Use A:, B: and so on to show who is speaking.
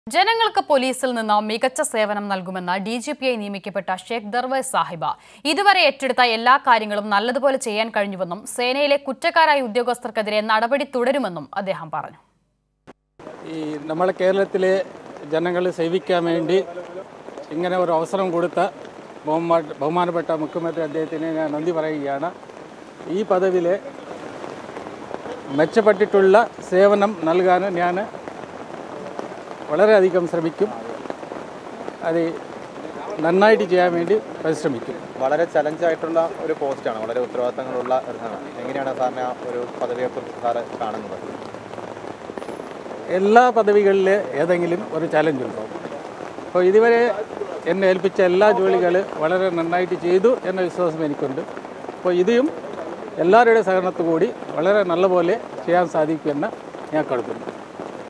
A: ജനങ്ങൾക്ക് പോലീസിൽ നിന്ന് മികച്ച സേവനം നൽകുമെന്ന് ഡി ജി പിയായി നിയമിക്കപ്പെട്ട ഷേഖ് ദർവേസ് സാഹിബ ഇതുവരെ ഏറ്റെടുത്ത എല്ലാ കാര്യങ്ങളും നല്ലതുപോലെ ചെയ്യാൻ കഴിഞ്ഞുവെന്നും സേനയിലെ കുറ്റക്കാരായ ഉദ്യോഗസ്ഥർക്കെതിരെ നടപടി തുടരുമെന്നും അദ്ദേഹം പറഞ്ഞു
B: ഈ നമ്മളെ കേരളത്തിലെ ജനങ്ങൾ സേവിക്കാൻ വേണ്ടി ഇങ്ങനെ ഒരു അവസരം കൊടുത്ത ബഹുമാ ബഹുമാനപ്പെട്ട മുഖ്യമന്ത്രി അദ്ദേഹത്തിന് ഞാൻ നന്ദി പറയുകയാണ് ഈ പദവിയിൽ മെച്ചപ്പെട്ടിട്ടുള്ള സേവനം നൽകാൻ ഞാൻ വളരെയധികം ശ്രമിക്കും അത് നന്നായിട്ട് ചെയ്യാൻ വേണ്ടി പരിശ്രമിക്കും
C: വളരെ ചലഞ്ചായിട്ടുള്ള ഒരു പോസ്റ്റാണ് വളരെ ഉത്തരവാദിത്തങ്ങളുള്ള ഒരു സാധനം എങ്ങനെയാണ് സാറിന് ആ ഒരു പദവിയെക്കുറിച്ച് സാറ് കാണുന്നത്
B: എല്ലാ പദവികളിൽ ഏതെങ്കിലും ഒരു ചലഞ്ച് ഉണ്ടാവും അപ്പോൾ ഇതുവരെ എന്നെ ഏൽപ്പിച്ച എല്ലാ ജോലികൾ വളരെ നന്നായിട്ട് ചെയ്തു എന്ന വിശ്വാസം എനിക്കുണ്ട് അപ്പോൾ ഇതും എല്ലാവരുടെ സഹകരണത്തോടു കൂടി വളരെ നല്ലപോലെ ചെയ്യാൻ സാധിക്കുമെന്ന് ഞാൻ കരുതുന്നു